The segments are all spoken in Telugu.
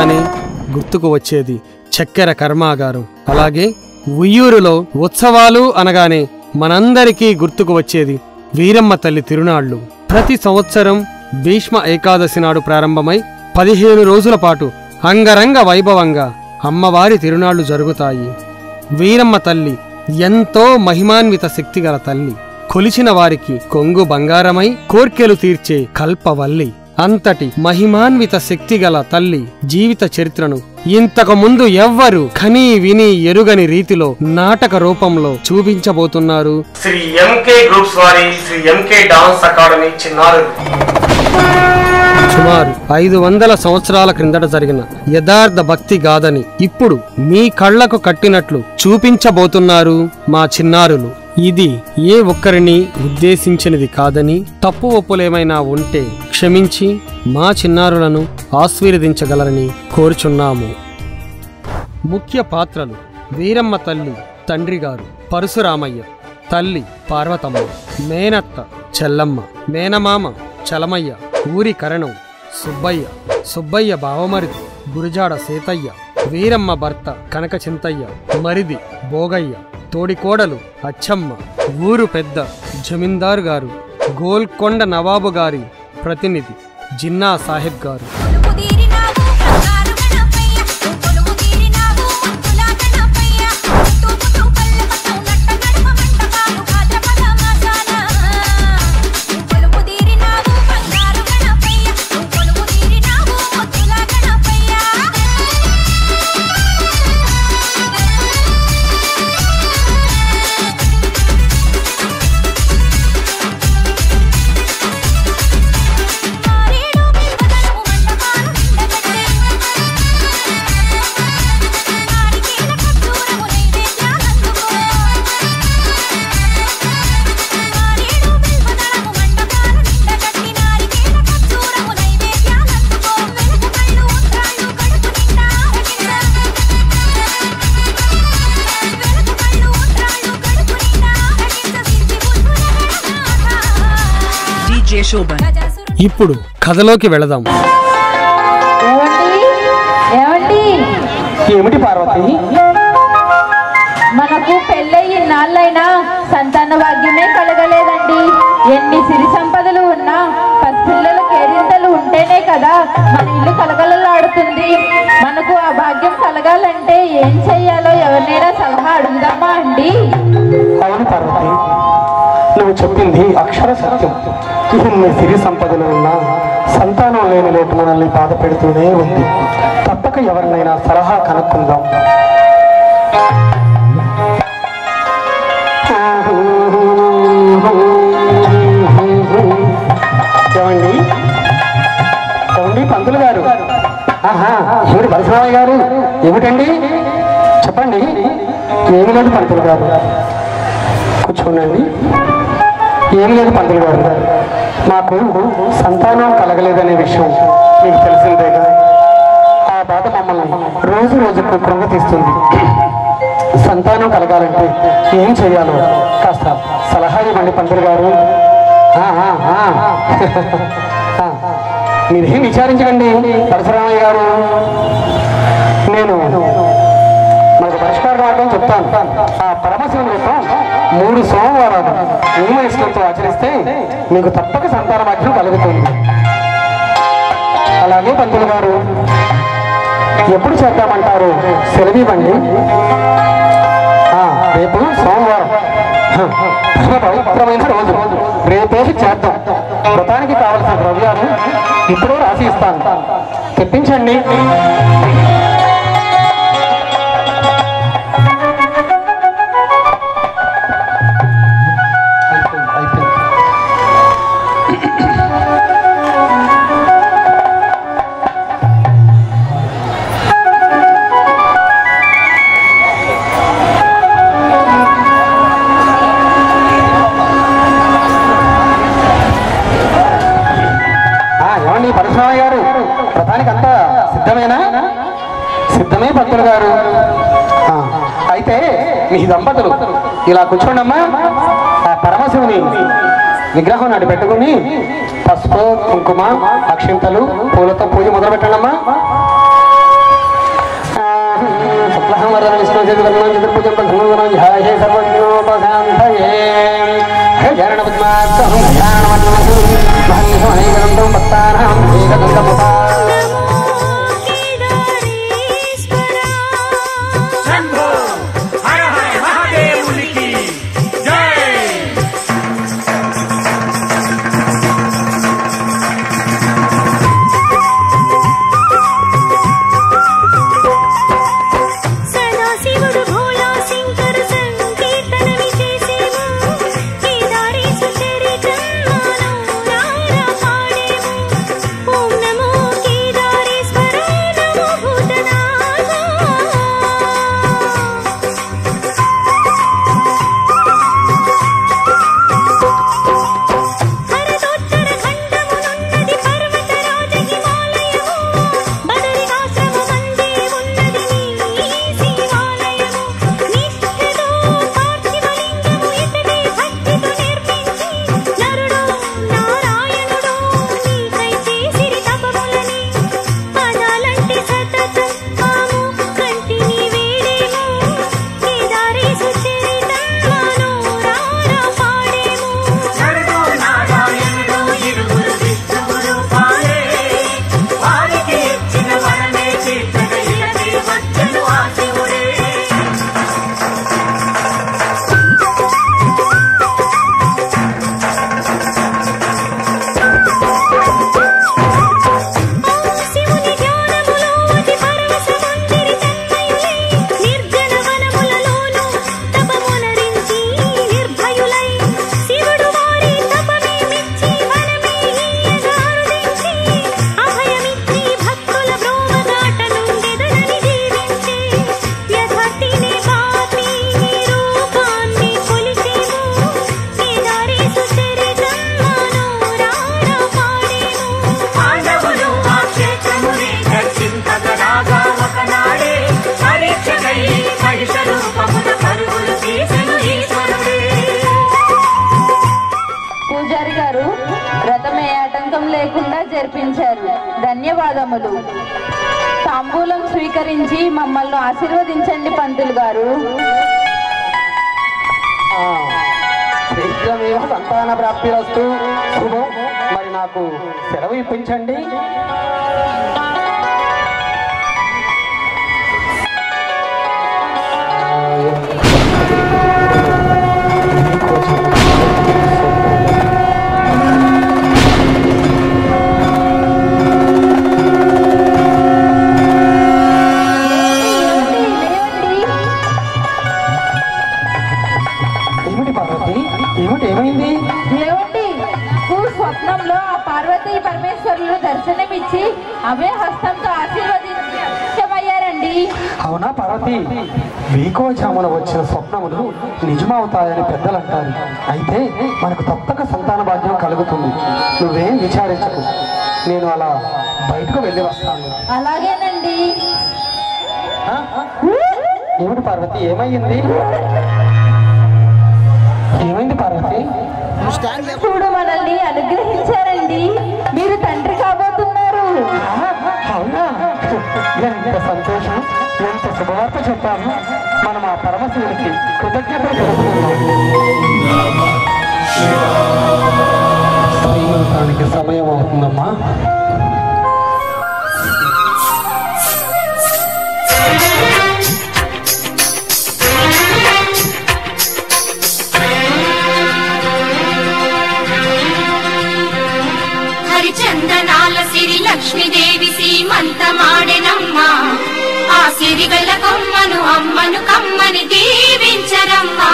అనగానే గుర్తుకు వచ్చేది చక్కెర కర్మాగారం అలాగే ఉయ్యూరులో ఉత్సవాలు అనగానే మనందరికీ గుర్తుకు వచ్చేది వీరమ్మ తల్లి తిరునాళ్లు ప్రతి సంవత్సరం భీష్మ ఏకాదశి నాడు ప్రారంభమై పదిహేను రోజుల పాటు అంగరంగ వైభవంగా అమ్మవారి తిరునాళ్లు జరుగుతాయి వీరమ్మ తల్లి ఎంతో మహిమాన్విత శక్తిగల తల్లి కొలిచిన వారికి కొంగు బంగారమై కోర్కెలు తీర్చే కల్పవల్లి అంతటి మహిమాన్విత శక్తిగల తల్లి జీవిత చరిత్రను ఇంతకు ముందు ఎవ్వరు కనీ విని ఎరుగని రీతిలో నాటక రూపంలో చూపించబోతున్నారు శ్రీ ఎంకే గ్రూప్స్ వారి శ్రీ ఎంకే డాన్స్ అకాడమీ చిన్నారు సుమారు ఐదు వందల సంవత్సరాల క్రిందట జరిగిన యథార్థ భక్తి గాథని ఇప్పుడు మీ కళ్లకు కట్టినట్లు చూపించబోతున్నారు మా చిన్నారులు ఇది ఏ ఒక్కరిని ఉద్దేశించినది కాదని తప్పు ఒప్పులేమైనా ఉంటే క్షమించి మా చిన్నారులను ఆశీర్వదించగలరని కోరుచున్నాము ముఖ్య పాత్రలు వీరమ్మ తల్లి తండ్రి గారు పరశురామయ్య తల్లి పార్వతమ్మ మేనత్త చెల్లమ్మ మేనమామ చలమయ్య ఊరి కరణం సుబ్బయ్య సుబ్బయ్య బావమరిది గురుజాడ సేతయ్య వీరమ్మ భర్త కనక చింతయ్య మరిది భోగయ్య తోడికోడలు అచ్చమ్మ ఊరు పెద్ద జమీందారు గారు గోల్కొండ నవాబు గారి ప్రతినిధి జిన్నా సాహెబ్ గారు కొలువు తీరినావు బంగారు గణపయ్య కొలువు తీరినావు ముద్దుల గణపయ్య తూపుతూ కళ్ళకతో నట్ట నడుమ మంటపాలు భాద్రపద మాసాన కొలువు తీరినావు బంగారు గణపయ్య కొలువు తీరినావు ముద్దుల గణపయ్య మారేడు బిల్వదనము మండపాలు నిండగట్టే నారికేల కర్పూరము నైవేద్యాలందుకో మారేడు బిల్వదనము మండపాలు నిండగట్టి నారికేల కర్పూరము నైవేద్యాలందుకో వెలుగు కళ్ళు ఉండ్రాళ్ళు కడుపు నిండా ఆరగించ వెలుగు కళ్ళు ఉండ్రాళ్ళు కడుపు నిండా ఆరగించ సిద్ధి బుద్ధుల గణనాథ DJ Shoban. గజాసురు ఇప్పుడు కథలోకి వెళదాం ఏమండి ఏమండి ఏమిటి పార్వతి మనకు పెళ్ళయి ఇన్నాళ్ళైనా సంతాన భాగ్యమే కలగలేదండి ఎన్ని సిరి సంపదలు ఉన్నా పసిపిల్లల కేరింతలు ఉంటేనే కదా మన ఇల్లు కలగలలాడుతుంది మనకు ఆ భాగ్యం కలగాలంటే ఏం చెయ్యాలో ఎవరినైనా సలహా అడుగుదామా అండి అవును పార్వతి నువ్వు చెప్పింది అక్షర సత్యం ఇన్ని సిరి సంపదలు ఉన్నా సంతానం లేని లోటు మనల్ని బాధ పెడుతూనే ఉంది తప్పక ఎవరినైనా సలహా కనుక్కుందాం ఏమండి ఏమండి పంతులు గారు ఆహా ఏమిటి పరశురామయ్య గారు ఏమిటండి చెప్పండి ఏమి లేదు పంతులు గారు కూర్చోండి ఏం లేదు పంతులు గారు మాకు సంతానం కలగలేదనే విషయం మీకు తెలిసిందేగా ఆ బాధ మమ్మల్ని రోజు రోజుకు కృంగతీస్తుంది సంతానం కలగాలంటే ఏం చేయాలో కాస్త సలహా ఇవ్వండి పంతులు గారు ఆ, ఆ, ఆ. ఆ, మీరేం విచారించకండి పరశురామయ్య గారు నేను మనకు పరిష్కార మార్గం చెప్తాను ఆ పరమశివుని రూపం మూడు సోమవారాలు నియమ ఇష్టంతో ఆచరిస్తే మీకు తప్పక సంతాన భాగ్యం కలుగుతుంది అలాగే పంతులు గారు ఎప్పుడు చేద్దామంటారు సెలవివ్వండి ఆ, రేపు సోమవారం హ, పరమ పవిత్రమైన రోజు రేపే చేద్దాం వ్రతానికి కావలసిన ద్రవ్యాలు ఇప్పుడు రాసి ఇస్తాను తెప్పించండి అయిపోయింది అయిపోయింది ఆ, ఏమండి పరశురామయ్య గారు వ్రతానికి అంతా సిద్ధమేనా సిద్ధమే భక్తులు గారు ఆ, అయితే మీ దంపతులు ఇలా కూర్చోండమ్మా ఆ పరమశివుని విగ్రహం నాటి పెట్టుకుని పసుపు కుంకుమ అక్షింతలు పూలతో పూజ మొదలు పెట్టండమ్మా వరద విష్ణు చతుర్వర్ణం చతుర్భుజం ప్రసన్నవరం ధ్యాయే సర్వజ్ఞోపశాంతయే హరిచరణ పద్మార్థం ధ్యానమన్మసు మహేశ్వరైకదంతం భక్తానాం ఏకదంతముపా శంభో హర హర మహాదేవునికి జై సదాశివుడు భోళా శంకర సంకీర్తన విశేషేమో కేదారేశు చరితం మనోరారా పాడేమో ఓం నమో కేదారేశ్వర నమో భూతనాథ హరదోత్తర ఖండమునున్నది పర్వతరాజ హిమాలయము బదరికాశ్రమ మందే ఉన్నది నీ శివాలయము నిష్ఠతో పార్థివలింగము ఇతడే భక్తితో నేర్పించి నరుడు నారాయణుడు నీకై చేసిరి తపములని పదాలంటే సతతం ఆము కంటిని వేడేము కేదారేశు చరితం మనోరారా పాడేము నరుడు నారాయణుడు ఇరువురు విష్ణువులు పాలే వారికి ఇచ్చిన వరమే తీర్చగా ఇలకి వచ్చెను ఆ శివుడే శివుని ధ్యానములో అతి పరవశముందిరి తన్మయులై నిర్జన వనములలోను తపమునరించి నిర్భయులై శివుడు వారి తపమే మెచ్చి వనమే ఈయగారుదించి అభయమిచ్చి భక్తుల బ్రోమగాట నుండెదరని దీవించి యథార్థిని పాపి రూపాన్ని కొలిచేము కేదారేశు చరితం మనోరారా పాడేము పాండవులు ఆ క్షేత్రముని దర్శింపగరాగా ఒకనాడే పరీక్షకై మహిష రూపమున పరుగులు తీసెను ఈశ్వరుడే పూజారి గారు వ్రతం ఏ ఆటంకం లేకుండా జరిపించారు ధన్యవాదములు తాంబూలం స్వీకరించి మమ్మల్ని ఆశీర్వదించండి పంతులు గారు ఆ, శీఘ్రమేవ సంతాన ప్రాప్తిరస్తు శుభం మరి నాకు సెలవు ఇప్పించండి ఏమిటి పార్వతి ఏమిటి ఏమైంది ఏమండి ఊ స్వప్నంలో ఆ పార్వతీ పరమేశ్వరులు దర్శనమిచ్చి అవే హస్తంతో ఆశీర్వదించమయ్యారండి అవునా పార్వతి వీకోజామున వచ్చిన స్వప్నములు నిజమవుతాయని పెద్దలు అంటారు అయితే మనకు తప్పక సంతాన భాగ్యం కలుగుతుంది నువ్వేం విచారించకు నేను అలా బయటకు వెళ్ళి వస్తాను అలాగేనండి ఆ? ఏమిటి పార్వతి ఏమైంది ఏమైంది పార్వతి చూడు మనల్ని అనుగ్రహించారండి మీరు తండ్రి కాబోతున్నారు ఆ, అవునా ఎంత సంతోషం ఎంత శుభవార్త చెప్పాము మనం ఆ పరమశివునికి కృతజ్ఞతలు తెలుపుతున్నాం శ్రీమంతానికి సమయం అవుతుందమ్మా హరిచందనాల సిరి లక్ష్మీదేవి సీమంతమాడెనమ్మా ఆ సిరిగల కొమ్మను అమ్మను కమ్మని దీవించరమ్మా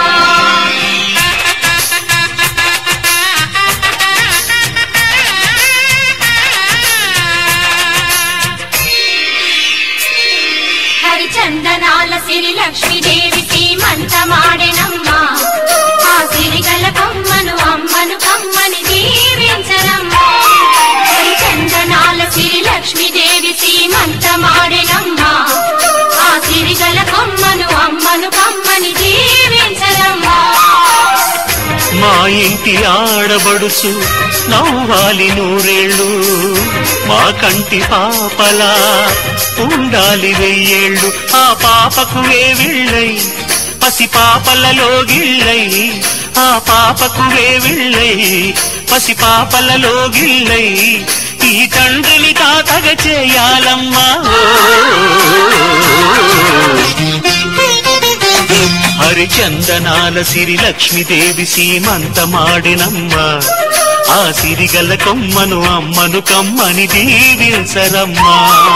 హరిచందనాల సిరి లక్ష్మీదేవి సీమంతమాడెనమ్మా ఆ సిరిగల కొమ్మను అమ్మను కమ్మని దీవించరమ్మా హరిచందనాల సిరి లక్ష్మీదేవి సీమంతమాడెనమ్మా ఆ సిరిగల కొమ్మను అమ్మను కమ్మని దీవించరమ్మా మా ఇంటి ఆడబడుచు నవ్వాలి నూరేళ్ళు మా కంటి పాపలా ఉండాలి వెయ్యేళ్ళు ఆ పాపకు వేవిళ్ళై పసి పాపలలో గిళ్ళై ఆ పాపకు వేవిళ్ళై పసి పాపలలో గిళ్ళై ఈ తండ్రిని తాతగ చేయాలమ్మా హరిచందనాల సిరి లక్ష్మీదేవి సీమంతమాడినమ్మ ఆ సిరిగల కొమ్మను అమ్మను కమ్మని దీవించరమ్మా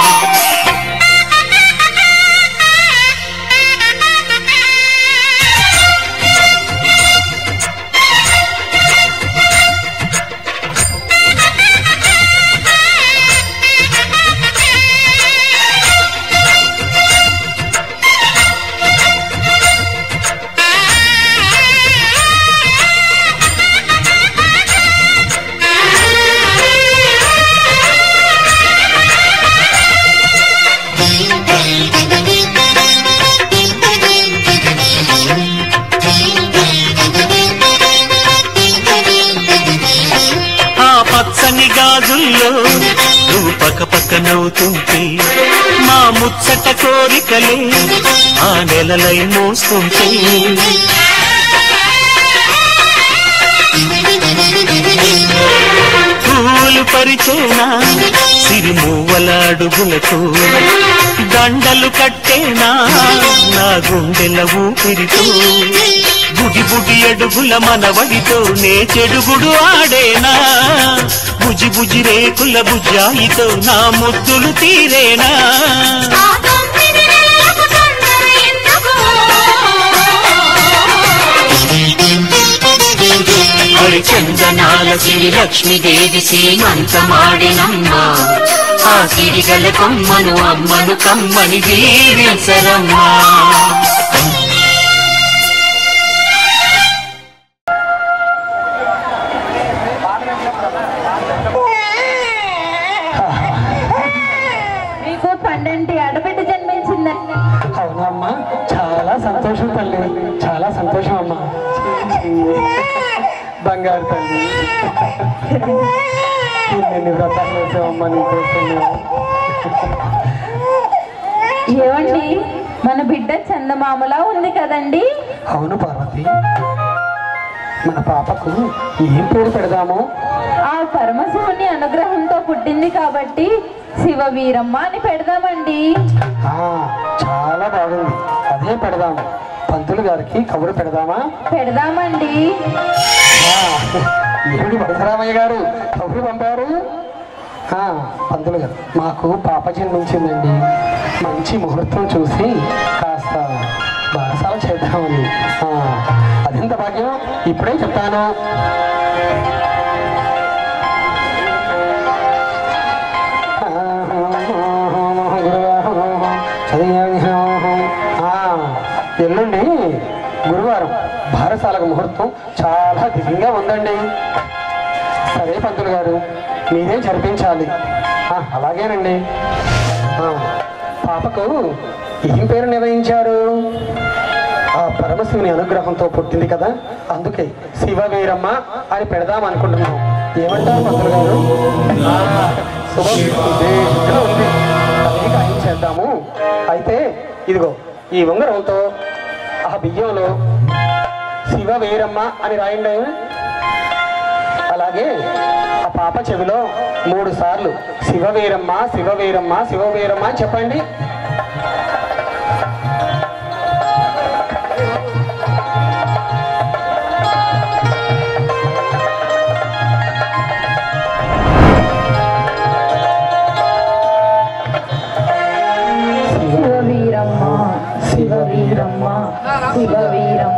ఆ పచ్చని గాజుల్లో నువ్వు పక్క పక్క నవ్వుతుంటే మా ముచ్చట కోరికలే ఆ నెలలై మోస్తుంటే పూలు పరిచేనా సిరిమూవల అడుగులకు దండలు కట్టేనా నా గుండెల ఊపిరితో బుడి బుడి అడుగుల మనవడితో నే చెడుగుడు ఆడేనా బుజి బుజి రేకుల బుజాయితో నా ముద్దులు తీరేనా ఆ తొమ్మిది నెలలకు తొందర ఎందుకు హరిచందనాల సిరి లక్ష్మీదేవి సీమంతమాడినమ్మ ఆ సిరిగల కొమ్మను అమ్మను కమ్మని దీవించరమ్మా మీకు పండంటి ఆడబిడ్డ జన్మించిందండి అవునమ్మా చాలా సంతోషం తల్లి చాలా సంతోషం అమ్మా బంగారు తల్లి ఎన్ని వ్రతాలు వేసావమ్మా నీకోసం ఏమండి మన బిడ్డ చందమామలా ఉంది కదండి అవును పార్వతి మన పాపకు ఏం పేరు పెడదాము ఆ పరమశివుని అనుగ్రహంతో పుట్టింది కాబట్టి శివ వీరమ్మ అని పెడదామండి ఆ, చాలా బాగుంది అదే పెడదాము పంతులు గారికి కబురు పెడదామా పెడదామండి ఆ, ఏమిటి వరసరామయ్య గారు కబురు పంపారు ఆ, పంతులు గారు మాకు పాప జన్మించిందండి మంచి ముహూర్తం చూసి కాస్త బారసాల చేద్దామని ఆ, అదెంత భాగ్యం ఇప్పుడే చెప్తాను ఆ, ఎల్లుండి గురువారం భారసాలకు ముహూర్తం చాలా దివ్యంగా ఉందండి సరే పంతులు గారు మీరే జరిపించాలి ఆ, అలాగేనండి ఆ, పాపకు ఏం పేరు నిర్ణయించారు ఆ పరమశివుని అనుగ్రహంతో పుట్టింది కదా అందుకే శివవీరమ్మ అని పెడదాం అనుకుంటున్నాం ఏమంటారు పంతులు గారు ఆ, శుభం ఉద్దేశంగా ఉంది అదే ఖాయం చేద్దాము అయితే ఇదిగో ఈ ఉంగరంతో ఆ బియ్యంలో శివవీరమ్మ అని రాయండి అలాగే ఆ పాప చెవిలో మూడు సార్లు శివవీరమ్మ శివవీరమ్మ శివవీరమ్మ అని చెప్పండి శివ వీరమ్మ శివ వీరమ్మ శివ వీరమ్మ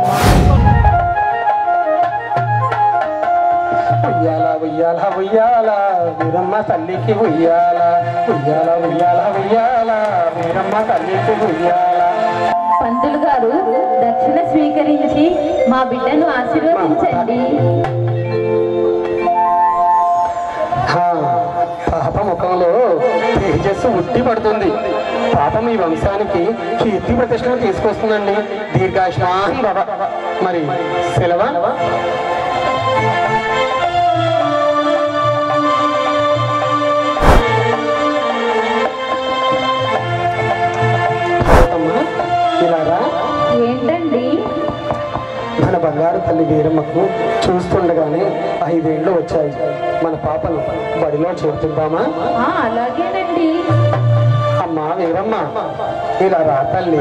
ఉయ్యాల ఉయ్యాల ఉయ్యాల వీరమ్మ తల్లికి ఉయ్యాల ఉయ్యాల ఉయ్యాల ఉయ్యాల వీరమ్మ తల్లికి ఉయ్యాల పంతులు గారు దక్షిణ స్వీకరించి మా బిడ్డను ఆశీర్వదించండి హా, పాప ముఖంలో తేజస్సు ఉట్టి పడుతుంది పాపం ఈ వంశానికి కీర్తి ప్రతిష్టలు తీసుకొస్తుందండి దీర్ఘాయుష్మాన్ బాబా మరి సెలవా బంగారు తల్లి వీరమ్మకు చూస్తుండగానే ఐదేళ్లు వచ్చాయి మన పాపను బడిలో చేర్చుద్దామా ఆ, అలాగేనండి అమ్మా వీరమ్మ ఇలా రా తల్లి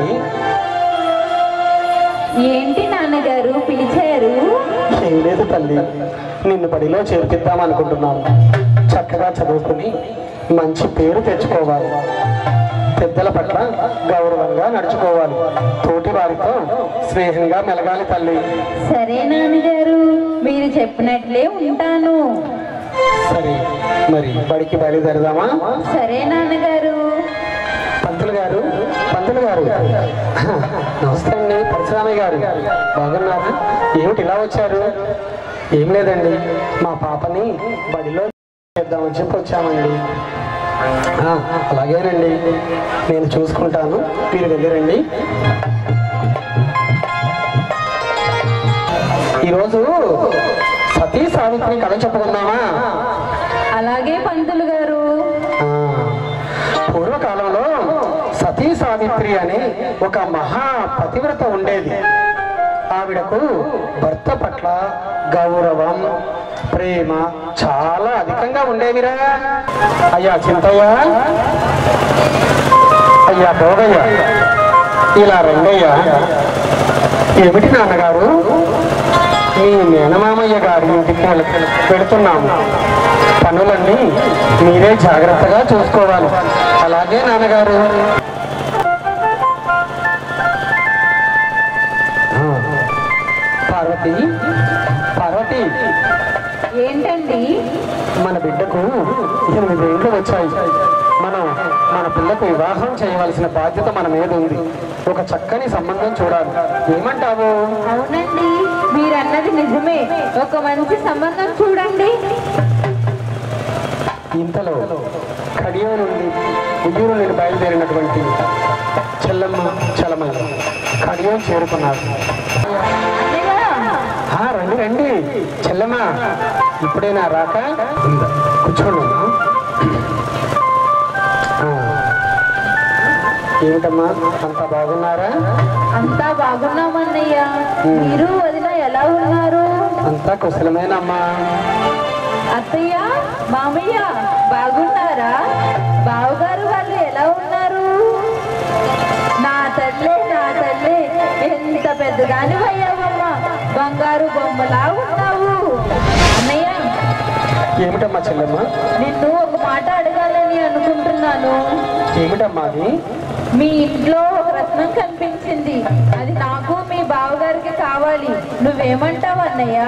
ఏంటి నాన్నగారు పిలిచారు ఏం లేదు తల్లి నిన్ను బడిలో చేర్పిద్దాం అనుకుంటున్నాను చక్కగా చదువుకుని మంచి పేరు తెచ్చుకోవాలి పెద్దల పట్ల గౌరవంగా నడుచుకోవాలి తోటి వారితో స్నేహంగా మెలగాలి తల్లి సరే నాన్నగారు మీరు చెప్పినట్లే ఉంటాను సరే మరి బడికి బయలుదేరదామా సరే నాన్నగారు పంతులు గారు పంతులు గారు నమస్తే అండి పరశురామయ్య గారు బాగున్నారా ఏమిటి ఇలా వచ్చారు ఏం లేదండి మా పాపని బడిలో చేద్దామని చెప్పి వచ్చామండి ఆ, అలాగేనండి నేను చూసుకుంటాను మీరు వెళ్ళిరండి ఈరోజు సతీ సావిత్రి కథ చెప్పుకుందామా అలాగే పంతులు గారు ఆ, పూర్వకాలంలో సతీ సావిత్రి అనే ఒక మహా పతివ్రత ఉండేది ఆవిడకు భర్త పట్ల గౌరవం ప్రేమ చాలా అధికంగా ఉండేవిరా అయ్యా చింతయ్య అయ్యా భోగయ్య ఇలా రంగయ్య ఏమిటి నాన్నగారు మీ మేనమామయ్య గారి ఇంటికి వెళ్- వెళుతున్నాము పనులన్నీ మీరే జాగ్రత్తగా చూసుకోవాలి అలాగే నాన్నగారు ఆ, పార్వతి పార్వతి ఏంటండి మన బిడ్డకు ఎనిమిది ఏళ్ళు వచ్చాయి మనం మన పిల్లకు వివాహం చేయవలసిన బాధ్యత మన మీద ఉంది ఒక చక్కని సంబంధం చూడాలి ఏమంటావు అవునండి మీరన్నది నిజమే ఒక మంచి సంబంధం చూడండి ఇంతలో కడియం నుండి ఉయ్యూరు నుండి బయలుదేరినటువంటి చెల్లమ్మ చలమయ్య కడియం చేరుకున్నారు అన్నయ్య, ఆ, రండి రండి చెల్లమ్మ ఇప్పుడేనా రాక ఉందా? కూర్చోండి ఆ. ఏమిటమ్మా అంతా బాగున్నారా అంతా బాగున్నామన్నయ్య మీరు వదిన ఎలా ఉన్నారు అంతా కుశలమేనమ్మా అత్తయ్య మామయ్య బాగున్నారా బావగారు వాళ్ళు ఎలా ఉన్నారు నా తల్లే నా తల్లే ఎంత పెద్దదాని అయ్యావమ్మా బంగారు బొమ్మలా ఉన్నావు అన్నయ్య ఏమిటమ్మా చెల్లమ్మ నిన్ను ఒక మాట అడగాలని అనుకుంటున్నాను ఏమిటమ్మా అది మీ ఇంట్లో ఒక రత్నం కనిపించింది అది నాకు మీ బావగారికి కావాలి నువ్వేమంటావు అన్నయ్య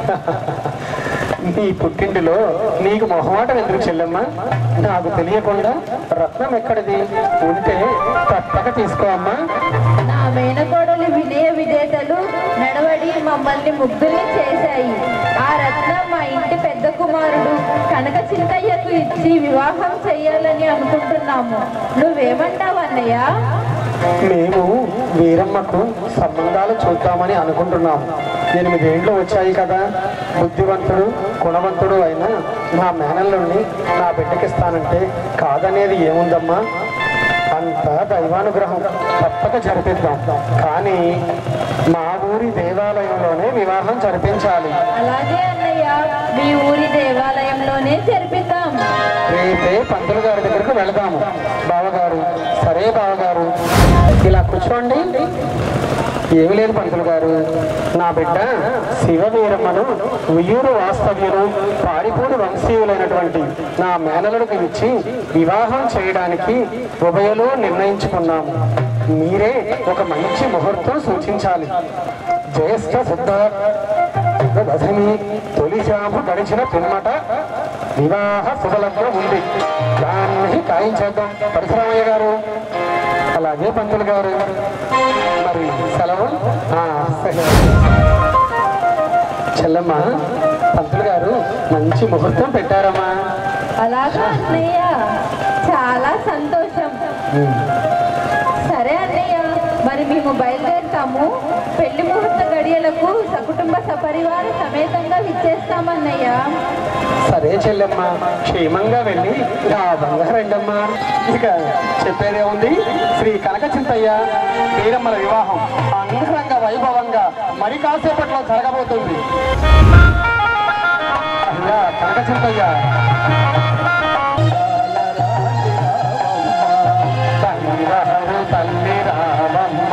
నీ పుట్టింటిలో నీకు మొహమాటం ఎందుకు చెల్లమ్మ నాకు తెలియకుండా రత్నం ఎక్కడిది ఉంటే తప్పక తీసుకో అమ్మా నా మేనకోడలి వినయ విధేతలు నడవడి మమ్మల్ని ముగ్ధుల్ని చేశాయి ఆ రత్నం మా ఇంటి పెద్ద కుమారుడు కనక చింతయ్యకు ఇచ్చి వివాహం చేయాలని అనుకుంటున్నాము నువ్వేమంటావు అన్నయ్య మేము వీరమ్మకు సంబంధాలు చూద్దామని అనుకుంటున్నాము ఎనిమిదేండ్లు వచ్చాయి కదా బుద్ధివంతుడు గుణవంతుడు అయిన నా మేనల్లుని నా బిడ్డకిస్తానంటే కాదనేది ఏముందమ్మా అంత దైవానుగ్రహం తప్పక జరిపిద్దాం కానీ మా ఊరి దేవాలయంలోనే వివాహం జరిపించాలి అలాగే అన్నయ్య మీ ఊరి దేవాలయంలోనే జరిపిద్దాం రేపే పంతులు గారి దగ్గరకు వెళదాము బావగారు సరే బావగారు ఇలా కూర్చోండి ఏమి లేదు పంతులు గారు నా బిడ్డ శివవీరమ్మను ఉయ్యూరు వాస్తవ్యులు పాడిపూడి వంశీయులైనటువంటి నా మేనలుడికి ఇచ్చి వివాహం చేయడానికి ఉభయలు నిర్ణయించుకున్నాము మీరే ఒక మంచి ముహూర్తం సూచించాలి జ్యేష్ఠ శుద్ధ దశమి తొలిశాము గడిచిన పిమ్మట వివాహ శుభలగ్నం ఉంది దాన్ని ఖాయించేద్దాం పరశురామయ్య గారు అలాగే పంతులు గారు మరి సెలవు ఆ, సరే. చెల్లమ్మ పంతులు గారు మంచి ముహూర్తం పెట్టారమ్మా అలాగా అన్నయ్య చాలా సంతోషం సరే అన్నయ్య మరి మేము బయలుదేరుతాము పెళ్లి ముహూర్త గడియలకు సకుటుంబ సపరివార సమేతంగా విచ్చేస్తామన్నయ్య సరే చెల్లెమ్మ క్షేమంగా వెళ్ళి నా బంగారండమ్మా ఇక చెప్పేదే ఉంది శ్రీ కనక చింతయ్య వీరమ్మల వివాహం అంగరంగ వైభవంగా మరి కాసేపట్లో జరగబోతుంది అయ్యా కనక చింతయ్య బంగారు తల్లి రావమ్మ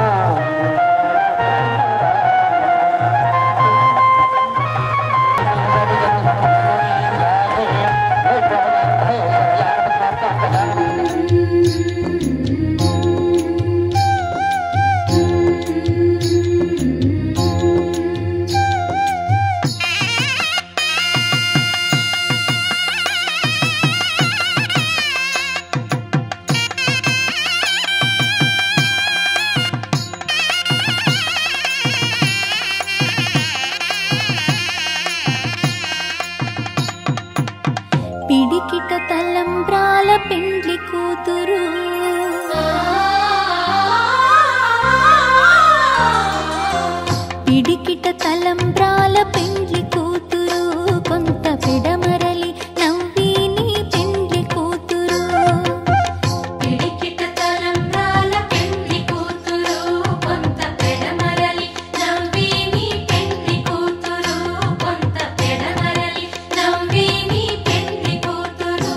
పిడికిట తలంబ్రాల పెండ్లి కూతురు పిడికిట తలంబ్రాల పెండ్లి కూతురు కొంత పిడమరలి నవ్విని పెండ్లి కూతురు పిడికిట తలంబ్రాల పెండ్లి కూతురు కొంత పెడమరలి నవ్విని పెండ్లి కూతురు కొంత పెడమరలి నవ్విని పెండ్లి కూతురు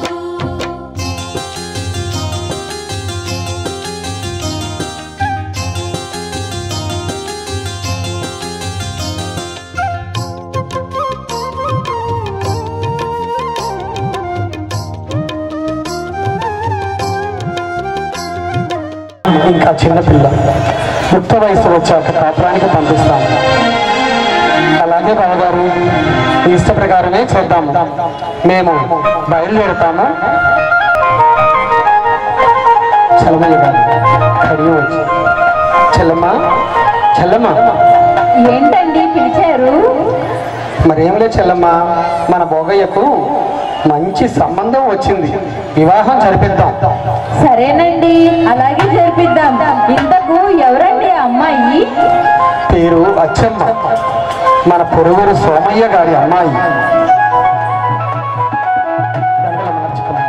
ఇంకా చిన్నపిల్ల యుక్త వయసు వచ్చాక కాపురానికి పంపిస్తాం అలాగే బావగారు మీ ఇష్ట ప్రకారమే చేద్దాము మేము బయలుదేరుతాము చలమయ్య గారు కడిగి వచ్చి చెల్లమ్మ చెల్లమ్మ ఏంటండి పిలిచారు మరేం లేదు చెల్లమ్మ మన భోగయ్యకు మంచి సంబంధం వచ్చింది వివాహం జరిపిద్దాం సరేనండి అలాగే జరిపిద్దాం ఇంతకు ఎవరండి ఆ అమ్మాయి పేరు అచ్చమ్మ మన పొరుగురు సోమయ్య గారి అమ్మాయి దండలు మార్చుకున్నాం.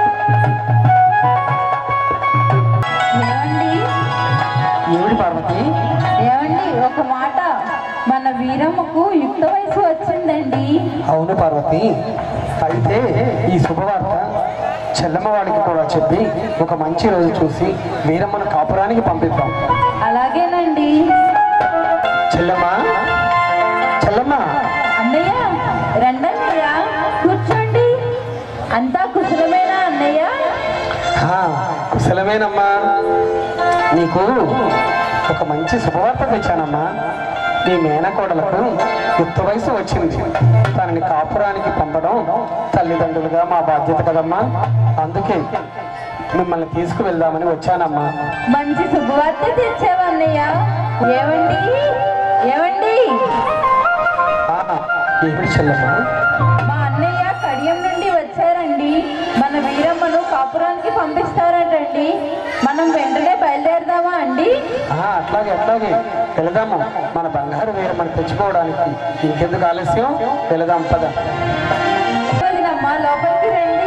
ఏమండి ఏమిటి పార్వతి ఏమండి ఒక మాట మన వీరమ్మకు యుక్త వయసు వచ్చిందండి అవును పార్వతి అయితే ఈ శుభవార్త చెల్లమ్మ వాడికి కూడా చెప్పి ఒక మంచి రోజు చూసి వీరమ్మను కాపురానికి పంపిద్దాం అలాగేనండి చెల్లమ్మ చెల్లమ్మ అన్నయ్య రండన్నయ్య కూర్చోండి అంతా కుశలమేనా అన్నయ్య ఆ, కుశలమేనమ్మా నీకు ఒక మంచి శుభవార్త తెచ్చానమ్మా నీ మేనకోడలకు యుక్త వయసు వచ్చింది తనని కాపురానికి పంపడం తల్లిదండ్రులుగా మా బాధ్యత కదమ్మా అందుకే మిమ్మల్ని తీసుకువెళ్దామని వచ్చానమ్మా మంచి శుభవార్త తెచ్చావు అన్నయ్య ఏమండి ఏమండి ఆ, ఏమిటి చెల్లమ్మ మా అన్నయ్య కడియం నుండి వచ్చారండి మన వీరమ్మను కాపురానికి పంపిస్తారటండి మనం వెంటనే బయలుదేరదామా అండి ఆ, అట్లాగే అట్లాగే వెళదాము మన బంగారు వీరమ్మని తెచ్చుకోవడానికి ఇంకెందుకు ఆలస్యం వెళదాం పద వదినమ్మా లోపలికి రండి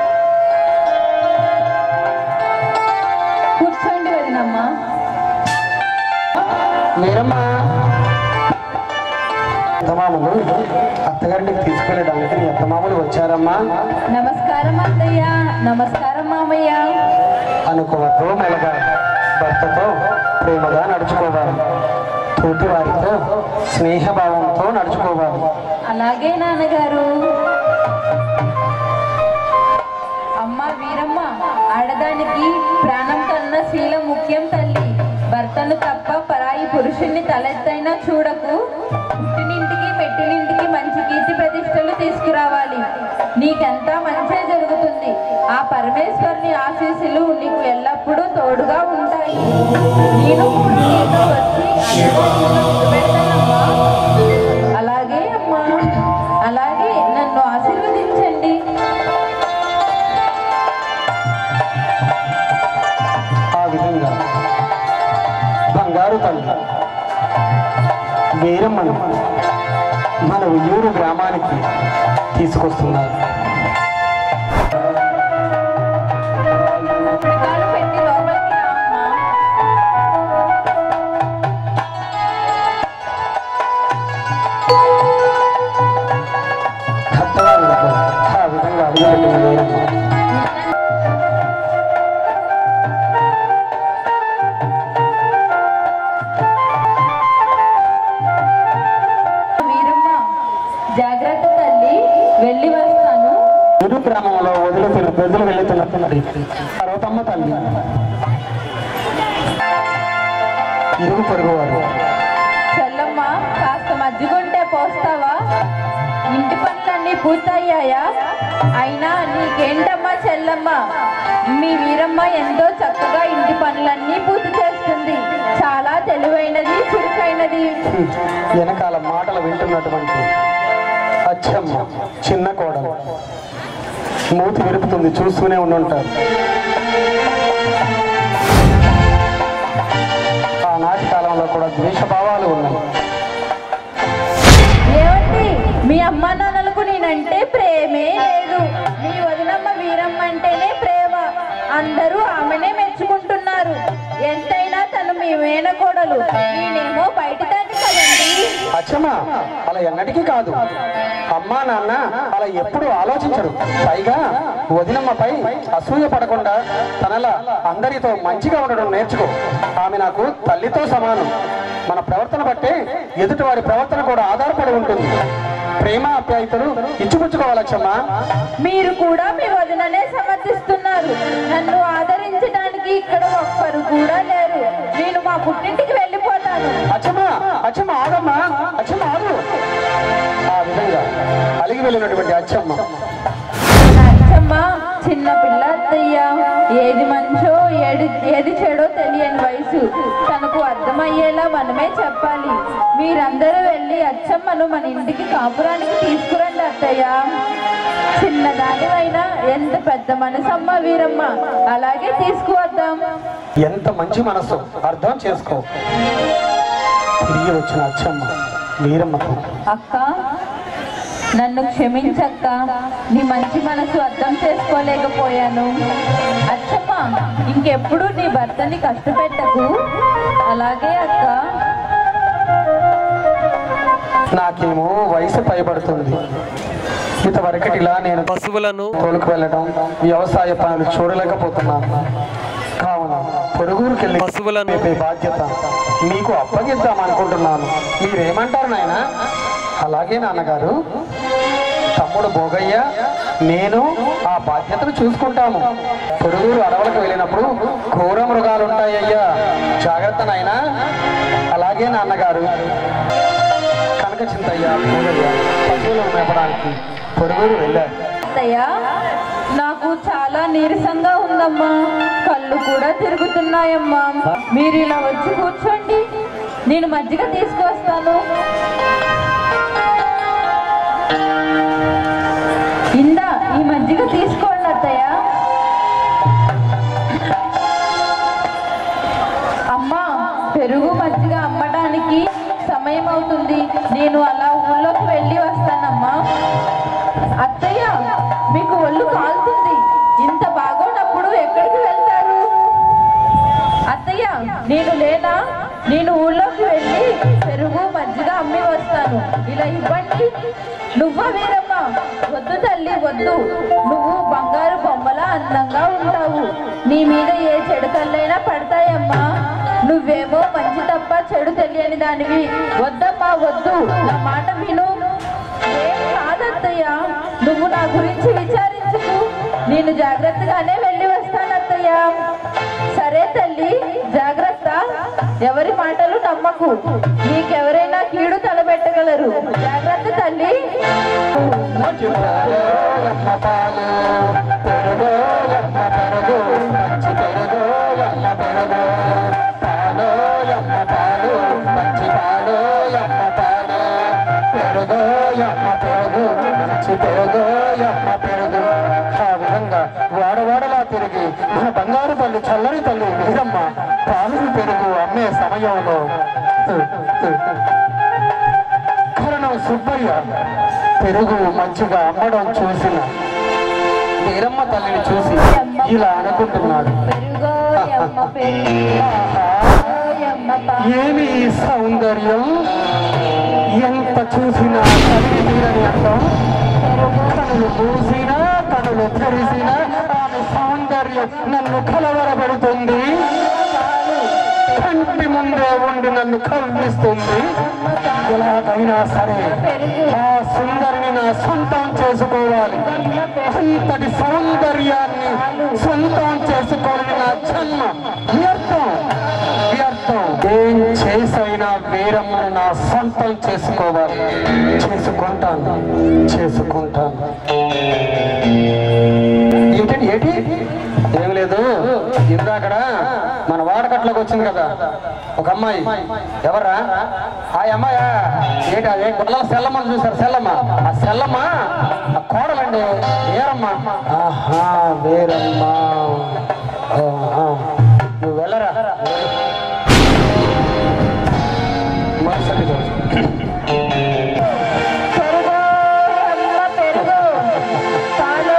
కూర్చోండి వదినమ్మా మీరమ్మా అత్తమామలు అత్తగారిని తీసుకెళ్ళడానికి నీ అత్తమామలు వచ్చారమ్మా నమస్కారం అత్తయ్య నమస్కారం మామయ్య అనుకోవద్దు మెలగా భర్తతో ప్రేమగా నడుచుకోవాలి తోటి వారితో స్నేహభావంతో నడుచుకోవాలి అలాగే నాన్నగారు అమ్మ వీరమ్మ ఆడదానికి ప్రాణం కన్నా శీలం ముఖ్యం తల్లి భర్తను తప్ప పరాయి పురుషుణ్ణి తలెత్తైనా చూడకు పుట్టినింటికి పెట్టినింటికి మంచి కీర్తి ప్రతిష్టలు తీసుకురావాలి నీకెంతా మంచే జరుగుతుంది ఆ పరమేశ్వరుని ఆశీస్సులు నీకు ఎల్లప్పుడూ తోడుగా ఉంటాయి నేను కూడా నీతో వచ్చి అన్నదానంలో పెడతానమ్మా అలాగే అమ్మా అలాగే నన్ను ఆశీర్వదించండి ఆ విధంగా తల్లి వీరమ్మను మన ఉయ్యూరు గ్రామానికి తీసుకొస్తున్నారు పిడికాలు పెట్టి లోపలికి రా అమ్మా. అత్తవారి ఇంట్లో ఆ విధంగా అడుగుపెట్టిన వీరమ్మ వీరమ్మ జాగ్రత్త తల్లి వెళ్ళి వస్తాను ఇరు గ్రామంలో వదిలి ప్రజలు వెళ్తున్నట్టున్నది పర్వతమ్మ తల్లి ఇరుగు పొరుగు వారు చెల్లమ్మ కాస్త మజ్జిగుంటే పోస్తావా ఇంటి పనులన్నీ పూర్తయ్యాయా అయినా నీకేంటమ్మా చెల్లమ్మ మీ వీరమ్మ ఎంతో చక్కగా ఇంటి పనులన్నీ పూర్తి చేస్తుంది చాలా తెలివైనది చురుకైనది వెనకాల మాటలు వింటున్నటువంటి అచ్చమ్మ చిన్న కోడలు మూతి విరుపుతుంది చూస్తూనే ఉండుంటారు ఆనాటి కాలంలో కూడా ద్వేషభావాలు ఉన్నాయి ఏమండి మీ అమ్మ నాన్నలకు నేనంటే ప్రేమే లేదు మీ వదినమ్మ వీరమ్మ అంటేనే ప్రేమ అందరూ ఆమెనే మెచ్చుకుంటున్నారు ఎంతైనా తను మీ మేనకోడలు నేనేమో బయట దాన్ని కదండి అచ్చమ్మ అలా ఎన్నటికీ కాదు అమ్మా నాన్న అలా ఎప్పుడు ఆలోచించరు పైగా వదినమ్మపై అసూయ పడకుండా తనలా అందరితో మంచిగా ఉండడం నేర్చుకో ఆమె నాకు తల్లితో సమానం మన ప్రవర్తన బట్టే ఎదుటి వారి ప్రవర్తన కూడా ఆధారపడి ఉంటుంది ప్రేమ అప్యాయతలు ఇచ్చిపుచ్చుకోవాలచ్చమ్మా మీరు కూడా మీ వదిననే సమర్థిస్తున్నారు నన్ను ఆదరించడానికి ఇక్కడ ఒక్కరు కూడా లేరు నేను మా పుట్టింటికి వెళ్ళిపోతాను అచ్చమ్మా అచ్చమ్మ ఆగమ్మా అచ్చమ్మ ఆగు ఆ విధంగా అలిగి వెళ్ళినటువంటి అచ్చమ్మ అచ్చమ్మ చిన్న పిల్ల అత్తయ్య ఏది మంచో ఏది ఏది చెడో తెలియని వయసు తనకు అర్థమయ్యేలా మనమే చెప్పాలి మీరందరూ వెళ్ళి అచ్చమ్మను మన ఇంటికి కాపురానికి తీసుకురండి అత్తయ్య చిన్నదానివైనా ఎంత పెద్ద మనసమ్మ వీరమ్మ అలాగే తీసుకువద్దాం ఎంత మంచి మనసు అర్థం చేసుకో తిరిగి వచ్చిన అచ్చమ్మ వీరమ్మకు అక్క నన్ను క్షమించక్క నీ మంచి మనసు అర్థం చేసుకోలేకపోయాను అచ్చమ్మ ఇంకెప్పుడు నీ భర్తని కష్టపెట్టకు అలాగే అక్క నాకేమో వయసు పైబడుతుంది ఇంతవరకటి ఇలా నేను పశువులను తోలుకు వెళ్ళడం వ్యవసాయ పనులు చూడలేకపోతున్నాను కావున పొరుగురికి వెళ్ళి పశువులను మేపే బాధ్యత మీకు అప్పగిద్దాం అనుకుంటున్నాను మీరేమంటారు నాయన అలాగే నాన్నగారు తమ్ముడు భోగయ్య నేను ఆ బాధ్యతను చూసుకుంటాము పొరుగురు అడవులకు వెళ్ళినప్పుడు క్రూర మృగాలు ఉంటాయ్యా జాగ్రత్త నాయనా అలాగే నాన్నగారు కనక చింతయ్య భోగయ్య పశువులను మేపడానికి పొరుగురు వెళ్ళారు అత్తయ్య నాకు చాలా నీరసంగా ఉందమ్మా కళ్ళు కూడా తిరుగుతున్నాయమ్మా మీరు ఇలా వచ్చి కూర్చోండి నేను మజ్జిగ తీసుకొస్తాను ఇందా ఈ మజ్జిగ తీసుకోండి అత్తయ్య అమ్మా పెరుగు మజ్జిగ అమ్మడానికి సమయం అవుతుంది నేను అలా ఊళ్ళోకి వెళ్ళి వస్తానమ్మా అత్తయ్య మీకు ఒళ్ళు కాలుతుంది ఇంత బాగోనప్పుడు ఎక్కడికి వెళ్తారు అత్తయ్య నేను లేనా నేను ఊళ్ళోకి వెళ్ళి పెరుగు మజ్జిగ అమ్మి వస్తాను ఇలా ఇవ్వండి నువ్వా వీరమ్మ వద్దు తల్లి వద్దు నువ్వు బంగారు బొమ్మలా అందంగా ఉంటావు నీ మీద ఏ చెడు కళ్ళైనా పడతాయమ్మా నువ్వేమో మంచి తప్ప చెడు తెలియని దానివి వద్దమ్మా వద్దు నా మాట విను ఏం కాదత్తయ్య నువ్వు నా గురించి విచారించుకు నేను జాగ్రత్తగానే వెళ్ళి వస్తాను అత్తయ్య సరే తల్లి జాగ్రత్త ఎవరి మాటలు నమ్మకు నీకెవరైనా కీడు తలబెట్టగలరు జాగ్రత్త తల్లి ఆ విధంగా వాడవాడలా తిరిగి మన బంగారు తల్లి చల్లని తల్లి వీరమ్మ పాలు పెరుగు అమ్మే సమయంలో భార్య పెరుగు మంచిగా అమ్మడం చూసిన వీరమ్మ తల్లిని చూసి ఇలా అనుకుంటున్నాడు పెరుగో యమ్మ పెరుగు యమ్మ పాలు ఏమి ఈ సౌందర్యం ఎంత చూసినా తల్లి తీరని అందం కనులు మూసినా కనులు తెరిసినా ఆమె సౌందర్యం నన్ను కలవరపెడుతుంది కంటి ముందే ఉండి నన్ను కవ్విస్తుంది ఎలాగైనా సరే ఆ సుందరిని నా సొంతం చేసుకోవాలి అంతటి సౌందర్యాన్ని సొంతం చేసుకోవాలని నా జన్మ వ్యర్థం వ్యర్థం ఏం చేసైనా వీరమ్మను నా సొంతం చేసుకోవాలి చేసుకుంటాను చేసుకుంటాను ఏంటండి ఏంటి ఏం లేదు ఇందాకడ మన వాడకట్లోకి వచ్చింది కదా ఒక అమ్మాయి ఎవరా ఆ అమ్మాయా ఏంటి అదే గొల్లల సెల్లమ్మని చూసారు సెల్లమ్మ ఆ సెల్లమ్మ ఆ కోడలండి వేరమ్మ ఆహా వేరమ్మ ఆహా. నువ్వు వెళ్ళరా మరుసటి రోజు పెరుగో యమ్మ పెరుగు పాలు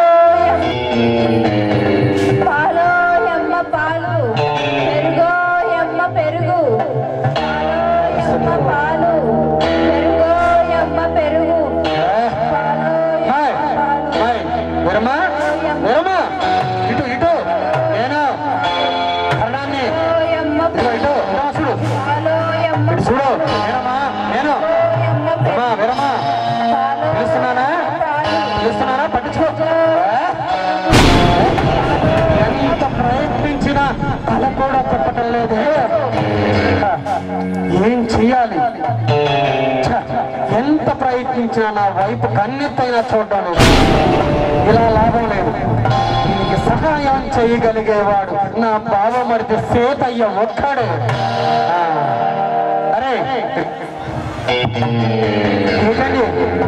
యమ్మ- పాలు యమ్మ పాలు పెరుగో యమ్మ పెరుగు పాలు యమ్మ పాలు పెరుగో యమ్మ పెరుగు పాలు హాయ్ హాయ్ వీరమ్మ వీరమ్మ ఇటు ఇటు నేను కరణాన్ని యమ్మ ఇదిగో ఇటు ఇటు చూడు పాలు యమ్మ ఇటు చూడు వీరమ్మ నేను యమ్మ వీరమ్మ వీరమ్మ పాలు పిలుస్తున్నానా పిలుస్తున్నానా పట్టించుకో ఎంత ప్రయత్నించినా కళ కూడా తప్పటం లేదు ఏం చెయ్యాలి ఛ, ఎంత ప్రయత్నించినా నా వైపు కన్నెత్తైనా చూడ్డాను ఇలా లాభం లేదు దీనికి సహాయం చేయగలిగేవాడు నా బావమరిది సేతయ్య ఒక్కడే ఆ, అరే ఏంటండి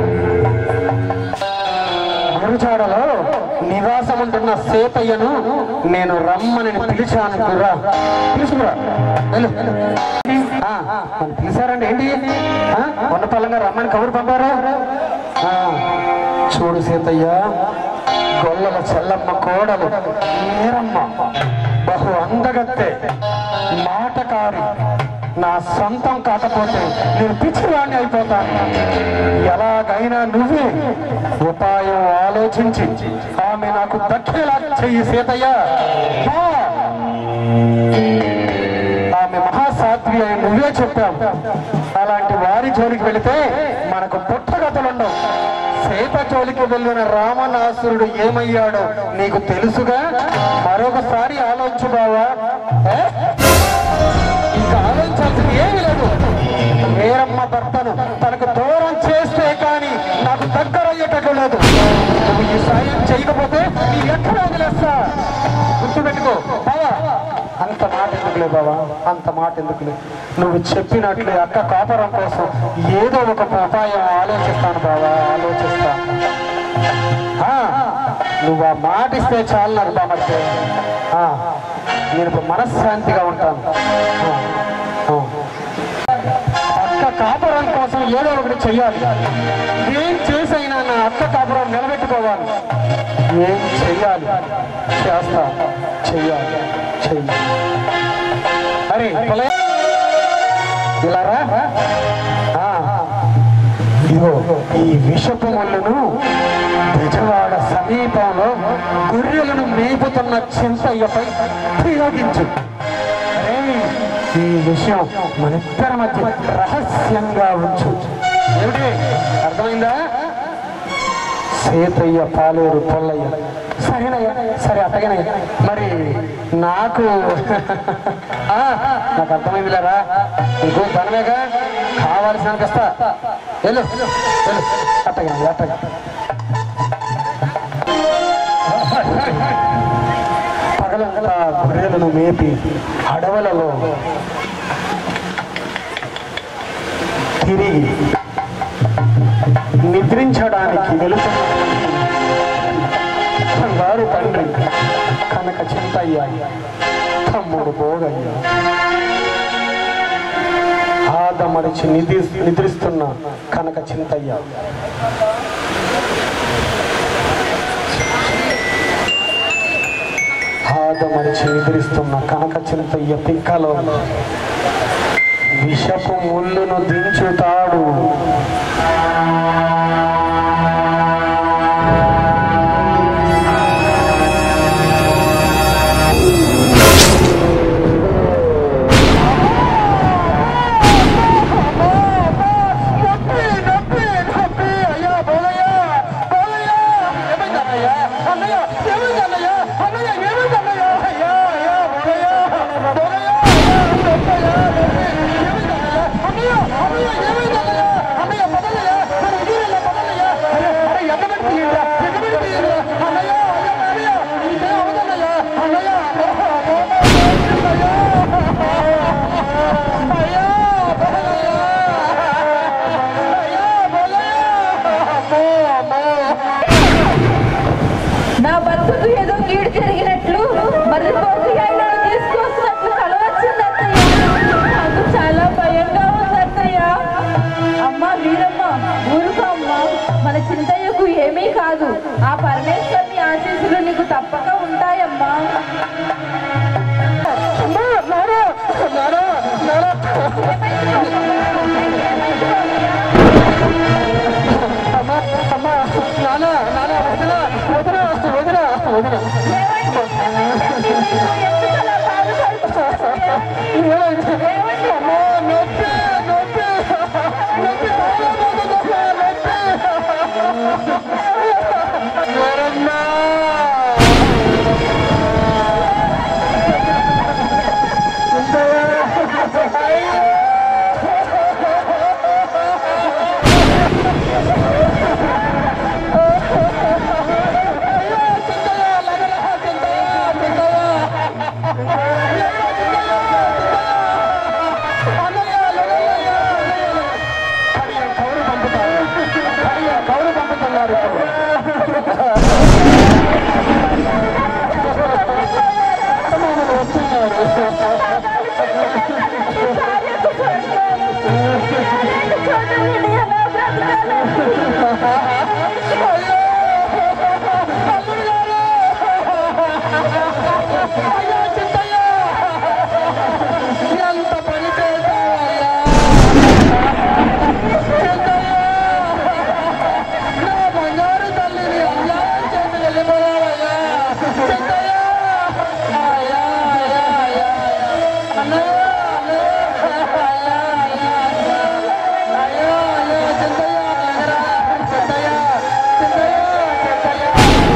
గురుజాడలో నివాసం ఉంటున్న సేతయ్యను నేను రమ్మని పిలిచాను గురా పిలుచుకురా వెళ్ళు ఆ, మరి పిలిచారండి ఏంటి ఆ, ఉన్నపల్లంగా రమ్మని కబురు పంపారా ఆ, చూడు సీతయ్య గొల్లల చెల్లమ్మ కోడలు నేరమ్మ బహు అందగత్తే మాటకారి నా సొంతం కాకపోతే నేను పిచ్చివాడిని అయిపోతాను ఎలాగైనా నువ్వే ఉపాయం ఆలోచించి ఆమె నాకు దక్కేలా చెయ్యి సీతయ్య పో. ఆమె మహాసాధ్వి అని నువ్వే చెప్పావు అలాంటి వారి జోలికి వెళితే మనకు పుట్టగతులుండవు సీత జోలికి వెళ్ళిన రామనాసురుడు ఏమయ్యాడో నీకు తెలుసుగా మరొకసారి ఆలోచించు బావా ఏ? ఇంకా ఆలోచించాల్సింది ఏమీ లేదు వేరమ్మ భర్తను తనకు దూరం చేస్తే కానీ నాకు దగ్గర అయ్యేటట్లు లేదు నువ్వు ఈ సాయం చేయకపోతే నీ ఎక్కడ వదిలేస్తా గుర్తుపెట్టుకో బావా అంత మాట ఎందుకులే బావా అంత మాట ఎందుకులే నువ్వు చెప్పినట్లే అక్క కాపరం కోసం ఏదో ఒక ఉపాయం ఆలోచిస్తాను బావా ఆలోచిస్తా ఆ, నువ్వు ఆ మాట ఇస్తే చాలు నాకు బామర్తే ఆ, నేను ఇప్పుడు మనశ్శాంతిగా ఉంటాను ఆ, ఆ. అక్క కాపురం కోసం ఏదో ఒకటి చెయ్యాలి ఏం చేసైనా నా అక్క కాపురం నిలబెట్టుకోవాలి ఏం చెయ్యాలి చేస్తా చెయ్యాలి చెయ్యాలి అరే పొలే. ఇలా రా ఆ, ఇదిగో ఈ విషపు ముళ్ళను విజయవాడ సమీపంలో గొర్రెలను మేపుతున్న చింతయ్యపై ప్రయోగించు అరే, ఈ విషయం మన ఇద్దరి మధ్య రహస్యంగా ఉంచు ఏమిటి అర్థమైందా సీతయ్య పాలేరు పొల్లయ్య సరేనయ్యా సరే అట్టగనయ్య మరి నాకు ఆ, నాకు అర్థమైందిలేరా నీకు ధనమేగా కావాల్సినంత ఇస్తా వెళ్ళు వెళ్ళు అట్టగనయ్య అట్టగా పగలంతా గొర్రెలను మేపి అడవులలో తిరిగి నిద్రించడానికి వెళుతున్న బంగారు తండ్రి కనక చింతయ్య తమ్ముడు భోగయ్య ఆ ఆదమరిచి నిధి నిద్రిస్తున్న కనక చింతయ్య ఆదమరిచి నిద్రిస్తున్న కనక చింతయ్య పిక్కలో విషపు ముళ్ళును దించుతాడు నా బతుకు ఏదో కీడు జరిగినట్లు మరి పోటీ ఆయనను తీసుకొస్తున్నట్లు కలవచ్చింది అత్తయ్య నాకు చాలా భయంగా ఉంది అత్తయ్య అమ్మ వీరమ్మ ఊరుకో అమ్మ మన చింతయ్యకు ఏమీ కాదు ఆ పరమేశ్వరుని ఆశీస్సులు నీకు తప్పక ఉంటాయమ్మా ఎందుకలా బాధపడుతున్నారు? కౌరు పంపుతున్నారు ఎంత పని చేశావయ్యా నా బంగారు తల్లిని అన్యాయం చేసి వెళ్ళిపోయావయ్యా చెత్తయ్య! అయ్యా, అయ్యా, అయ్యా, అయ్యా. అన్నయ్య, అన్నయ్య, అయ్యా, అయ్యా, అయ్యా. అయ్యో, అయ్యో, చెత్తయ్య, లేరా. చెత్తయ్య, చెత్తయ్య, చెత్తయ్య.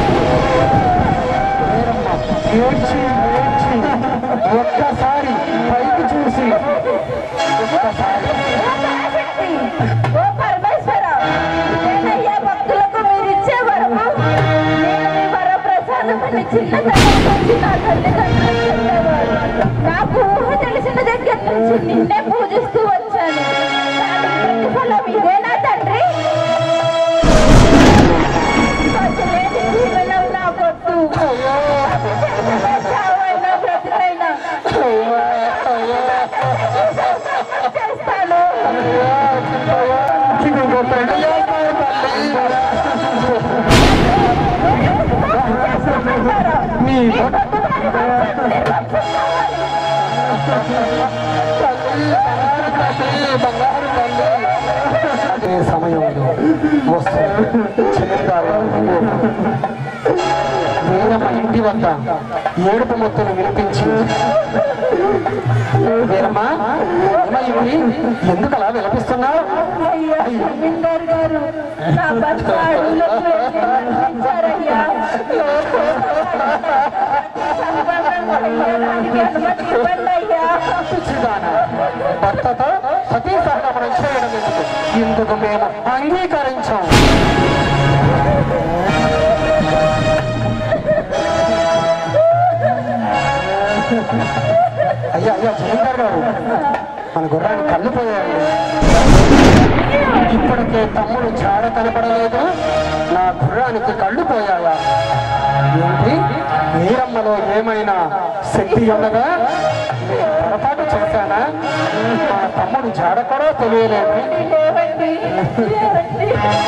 లేరమ్మా. ఏడ్చి ఏడ్చి ఒక్కసారి పైకి చూసి ఒక్కసారి ఓ పరమేశ్వర నేనయ్యా భక్తులకు మీరిచ్చే వరము నేను మీ వరప్రసాదమని చిన్నతనం నుంచి నా తల్లిదండ్రులు చెప్పేవారు నాకు ఊహ తెలిసిన దగ్గర నుంచి నిన్నే పూజిస్తూ వచ్చాను దానికి ప్రతిఫలం ఇదేనా తండ్రి పసిలేని జీవనం నా పొట్టు చావైనా బ్రతికైనా చేస్తాను అదే సమయంలో వస్తుంది చిన్నదారు వీరమ్మ ఇంటి వద్ద ఏడుపు మొత్తులు వినిపించింది వీరమ్మ ఏమైంది ఎందుకు అలా విలపిస్తున్నావు అయ్యా జమీందార్ గారు నా భర్త అడవులకు వెళ్ళి మరణించారయ్యా సంబంధం చేయడానికి అనుమతి ఇవ్వండి అయ్యా పిచ్చిదానా భర్తతో సతీ సహగమనం చేయడం ఎందుకు ఇందుకు మేము అంగీకరించాం అయ్యా అయ్యా జమీందార్ గారు మన గుర్రాన్ని కళ్ళు పోయాడు ఇప్పటికే తమ్ముడు చాడ కనపడలేదు నా గుర్రానికి కళ్ళు పోయాయా ఏంటి వీరమ్మలో ఏమైనా శక్తి ఉన్నదా పొరపాటు చేశానా మా తమ్ముడు జాడ కూడా తెలియలేదు లేవండి లేవండి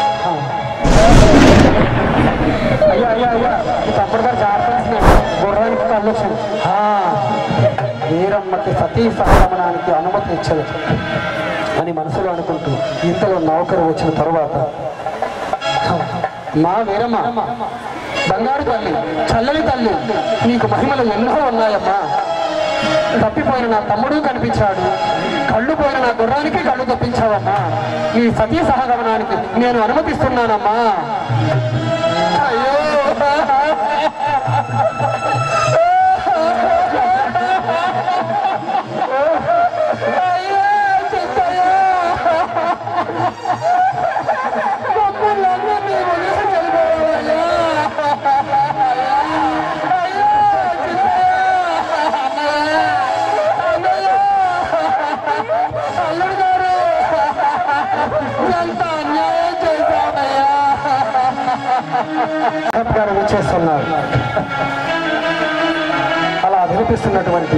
అయ్యా అయ్యా అయ్యా ఈ తమ్ముడు గారు జాగ్రత్త గుర్రానికి కళ్ళొచ్చింది ఆ, వీరమ్మకి సతీ సహగమనానికి అనుమతి ఇచ్చదు అని మనసులో అనుకుంటూ ఇంతలో నౌకరు వచ్చిన తరువాత మా వీరమ్మ బంగారు తల్లి చల్లని తల్లి నీకు మహిమలు ఎన్నో ఉన్నాయమ్మా తప్పిపోయిన నా తమ్ముడు కనిపించాడు కళ్ళు పోయిన నా గుర్రానికి కళ్ళు తప్పించావమ్మా ఈ సతీ సహగమనానికి నేను అనుమతిస్తున్నానమ్మా అయ్యో అయ్యో చిత్తయ్య మమ్మల్ని వదిలేసి వెళ్ళిపోవాలయ్యా అయ్యో చిత్తయ్య అన్నయ్య అల్లుడు గారు ఎంత అన్యాయం చేశానయ్యా గారు వచ్చేస్తున్నారు అలా వినిపిస్తున్నటువంటి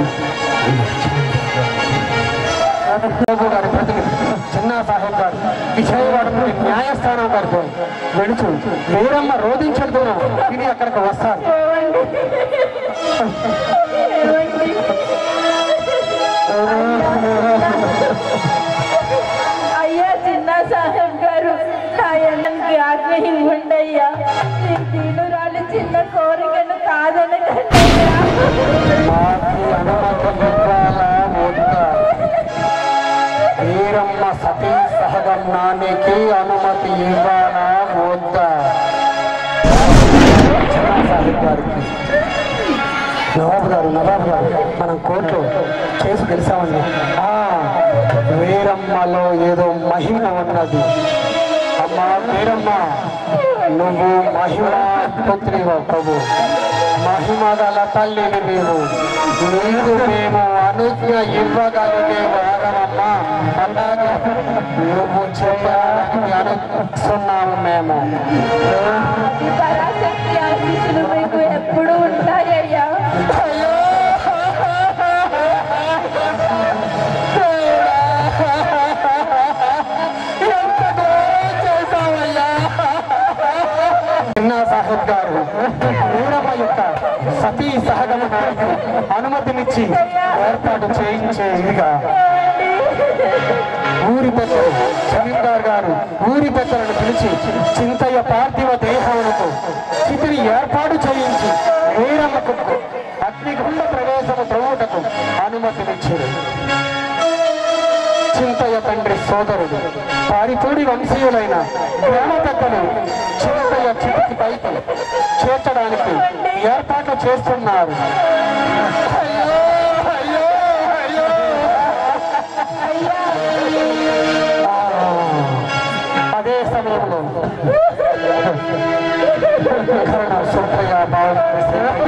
బాబు గారి ప్రతినిధి చిన్నా సాహెబ్ గారు విజయవాడ నుండి న్యాయస్థానం గారితో వెళుచు వీరమ్మ రోధించడంతో ఇది అక్కడికి వస్తారు అయ్యా చిన్న సాహెబ్ గారు నా ఎన్నకి ఆజ్ఞ ఇవ్వండి అయ్యా ఈ దీనురాలు చిన్న కోరికను కాదనకండి అయ్యా మాకు అనుమతి ఇవ్వాలా వద్దా? వీరమ్మ సతీ సహగమనానికి అనుమతి ఇవ్వాలా వద్దా చిన్నా సాహెబ్ గారికి నవాబు గారు నవాబు గారు మనం కోర్టులో కేసు గెలిచామండి ఆ వీరమ్మలో ఏదో మహిమ ఉన్నది అమ్మా వీరమ్మ నువ్వు మహిమ పుత్రివ ప్రభు మహిమ గల తల్లిని మేము నీకు మేము అనుజ్ఞ ఇవ్వగలిగే వారమమ్మా అలాగే నువ్వు చేయడానికి అనుస్తున్నాము మేము ఈ పరాశక్తి ఆశీస్సులు మీకు ఎప్పుడు ఉంటాయ్యా చిన్నా సాహెబ్ గారు వీరమ్మ యొక్క సతీ సహగమనానికి అనుమతినిచ్చి ఏర్పాటు చేయించే ఇదిగా ఊరి పెద్దలు జమీందార్ గారు ఊరి పెద్దలను పిలిచి చింతయ్య పార్థివ దేహములకు స్థితిని ఏర్పాటు చేయించి వీరమ్మకు అగ్నిగుండ ప్రవేశము త్రవ్వుటకు అనుమతినిచ్చారు చింతయ్య తండ్రి సోదరుడు పారిపూడి వంశీయులైన గ్రామ పెద్దలు చింతయ్య చితికి పైకి చేర్చడానికి ఏర్పాట్లు చేస్తున్నారు అయ్యో, అయ్యో, అయ్యో. ఆ, అదే సమయంలో కరుణ సుబ్బయ్య బాగుంది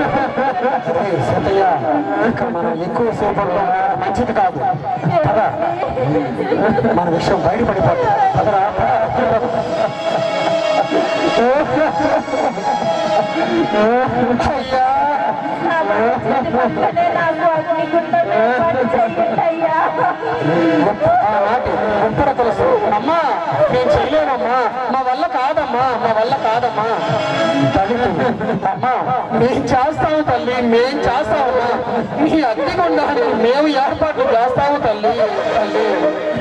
సతయ్య ఇక్కడ మనం ఎక్కువ సేపు ఉండడం మంచిది కాదు కదా మన విషయం బయటపడిపోతుంది పదరా అయ్యా నా భక్తుని పక్కనే నాకు అగ్నిగుండం ఏర్పాటు చేయండి అయ్యా ఆనాటి ఉత్తర తెలుసు అమ్మా నేను చేయలేనమ్మా మా వల్ల కాదమ్మా మా వల్ల కాదమ్మా దళితుడు అమ్మా మేం చేస్తాము తల్లి మేం చేస్తామమ్మా నీ అగ్నిగుండానికి మేము ఏర్పాటు చేస్తాము తల్లి తల్లి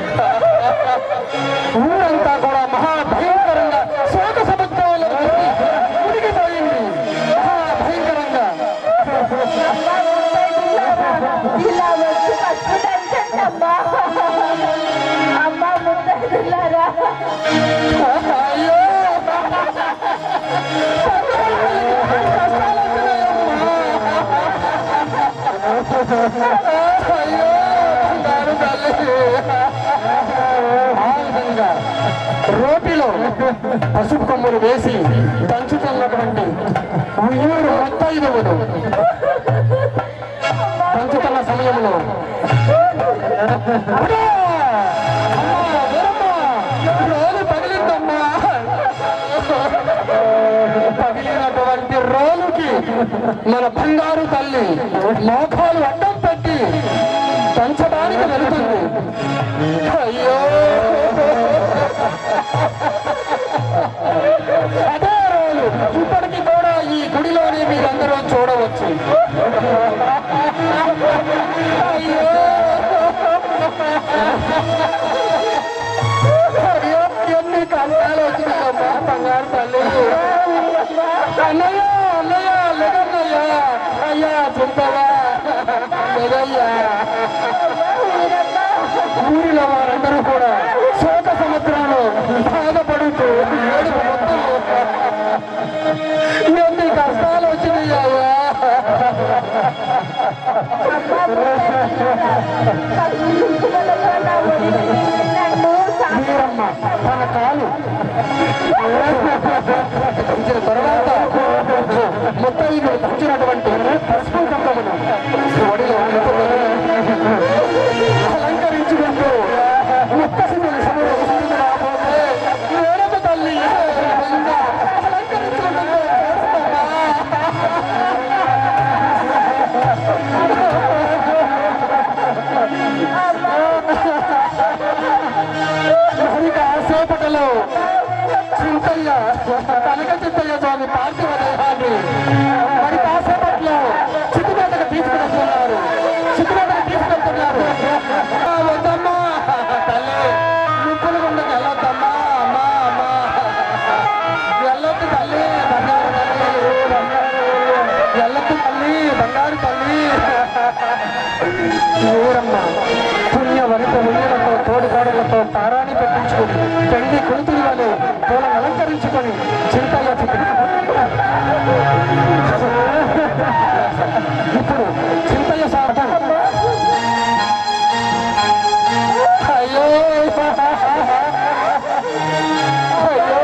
ఊరంతా కూడా మహా భయంకరంగా శోక సముద్రంలో మునిగిపోయింది మహా భయంకరంగా అమ్మా ముత్తైదులారా, ఇలా వచ్చి పట్టుదంచండి అమ్మా అమ్మా ముత్తైదులారా అయ్యో అయ్యో బంగారు తల్లి. ఆ విధంగా రోటిలో పసుపు కొమ్ములు వేసి దంచుతున్నటువంటి ఉయ్యూరు మొత్తైదువులు దంచుతున్న సమయంలో అమ్మా! అమ్మా, వీరమ్మా! రోలు పగిలిందమ్మా పగిలినటువంటి రోలుకి మన బంగారు తల్లి మోకాలు అడ్డం పెట్టి పంచడానికి వెళుతుంది అయ్యో అదే రోజు ఇప్పటికీ కూడా ఈ గుడిలోనే మీరందరూ చూడవచ్చు అయ్యో అయ్యో ఎన్ని కంటాలు వచ్చినాయమ్మా బంగారు తల్లి అన్నయ్య అన్నయ్య లేదన్నయ్య అయ్యా చుంపవా లేదయ్యా ఊరిలో వారందరూ కూడా శోక సముద్రంలో బాధపడుతూ ఏడుపు మొత్తం ఎన్ని కష్టాలు వచ్చినాయ్యా వీరమ్మ తన కాలు ఇచ్చిన తర్వాత ముత్తైదు ఇచ్చినటువంటి పసుపు కప్పలను ఒడిలో అలంకరించుకుంటూ ముత్తసిద్ధులు సమూహం రాబోతే వేరొక తల్లి ఇంకా అలంకరించుకుంటూ మరి కాసేపటిలో చింతయ్య కనక చింతయ్య స్వామి పార్థివ దేహాన్ని మరి కాసేపట్లో చిట్టుపేటకు తీసుకువెళ్తున్నారు చిట్టుపేటకు తీసుకెళ్తున్నారు ఆ, వద్దమ్మా తల్లి ముప్పులు గుండకి వెళ్ళొద్దమ్మా అమ్మా అమ్మా వెళ్ళొద్దు తల్లి బంగారు తల్లి వెళ్ళొద్దు తల్లి బంగారు తల్లి ఊరమ్మ పుణ్య వనిత ఉయ్యలతో తోడు కోడలతో తారాన్ని పెట్టించుకుని పెళ్లి కొలుతులు వలె పూలను అలంకరించుకొని చింతయ్య చుట్టూ ఇప్పుడు చింతయ్య సాధన అయ్యో అయ్యో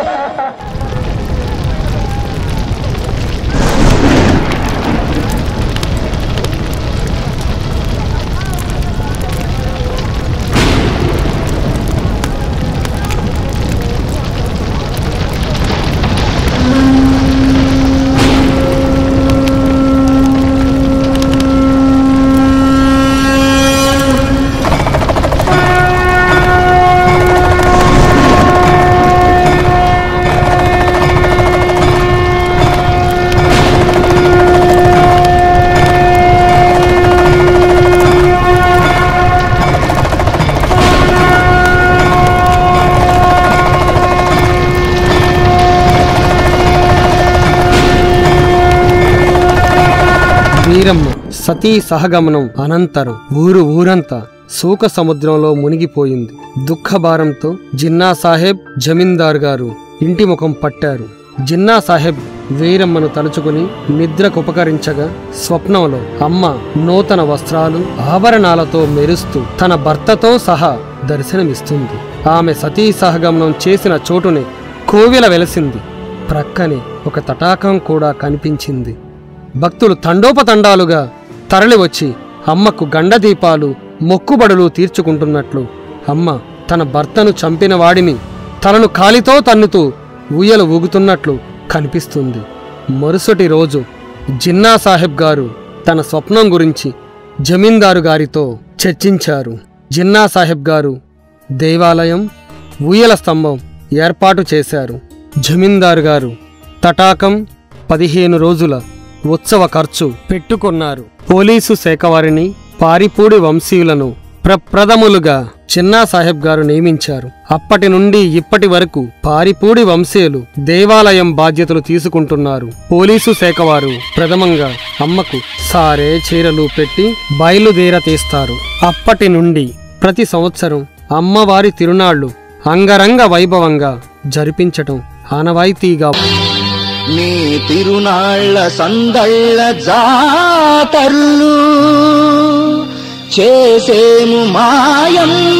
వీరమ్మ సతీ సహగమనం అనంతరం ఊరు ఊరంతా శోక సముద్రంలో మునిగిపోయింది దుఃఖభారంతో జిన్నా సాహెబ్ జమీందార్ గారు ఇంటి ముఖం పట్టారు జిన్నా సాహెబ్ వీరమ్మను తలుచుకుని నిద్రకు ఉపకరించగా స్వప్నంలో అమ్మ నూతన వస్త్రాలు ఆభరణాలతో మెరుస్తూ తన భర్తతో సహా దర్శనమిస్తుంది ఆమె సతీ సహగమనం చేసిన చోటునే కోవిల వెలసింది ప్రక్కనే ఒక తటాకం కూడా కనిపించింది భక్తులు తండోపతండాలుగా తరలివచ్చి అమ్మకు గండదీపాలు మొక్కుబడులు తీర్చుకుంటున్నట్లు అమ్మ తన భర్తను చంపిన వాడిని తలను కాలితో తన్నుతూ ఊయలు ఊగుతున్నట్లు కనిపిస్తుంది మరుసటి రోజు జిన్నా సాహెబ్ గారు తన స్వప్నం గురించి జమీందారు గారితో చర్చించారు జిన్నా సాహెబ్ గారు దేవాలయం ఊయల స్తంభం ఏర్పాటు చేశారు జమీందారు గారు తటాకం పదిహేను రోజుల ఉత్సవ ఖర్చు పెట్టుకున్నారు పోలీసు శాఖ వారిని పారిపూడి వంశీయులను ప్రప్రథములుగా చిన్నా సాహెబ్ గారు నియమించారు అప్పటి నుండి ఇప్పటి వరకు పారిపూడి వంశీయులు దేవాలయం బాధ్యతలు తీసుకుంటున్నారు పోలీసు శాఖ వారు ప్రథమంగా అమ్మకు సారే చీరలు పెట్టి బయలుదేర తీస్తారు అప్పటి నుండి ప్రతి సంవత్సరం అమ్మవారి తిరునాళ్లు అంగరంగ వైభవంగా జరిపించటం ఆనవాయితీగా నీ తిరునాళ్ళ సందళ్ళ జాతర్లు చేసేము మాయమ్మ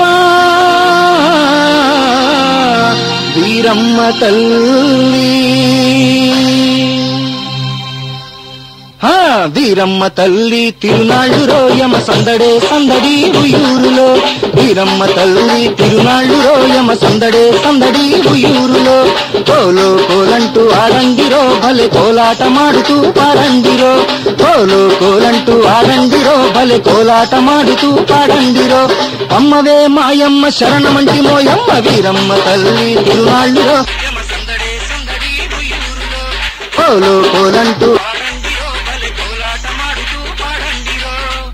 వీరమ్మ తల్లి ఆ వీరమ్మ తల్లి తిరునాళ్ళు రోయమ సందడే సందడి ఉయూరులో వీరమ్మ తల్లి తిరునాళ్ళు రోయమ సందడే సందడి ఉయూరులో కోలో కోలంటూ ఆడండిరో భలే కోలాట మాడుతూ పాడండిరో కోలో కోలంటూ ఆడండిరో భలే కోలాట మాడుతూ పాడండిరో అమ్మవే మాయమ్మ శరణమంటి మోయమ్మ వీరమ్మ తల్లి తిరునాళ్ళురో యమ సందడే సందడి ఉయ్యూరులో కోలో కోలంటూ ఆడండిరో భలే కోలాట మాడుతూ పాడండిరో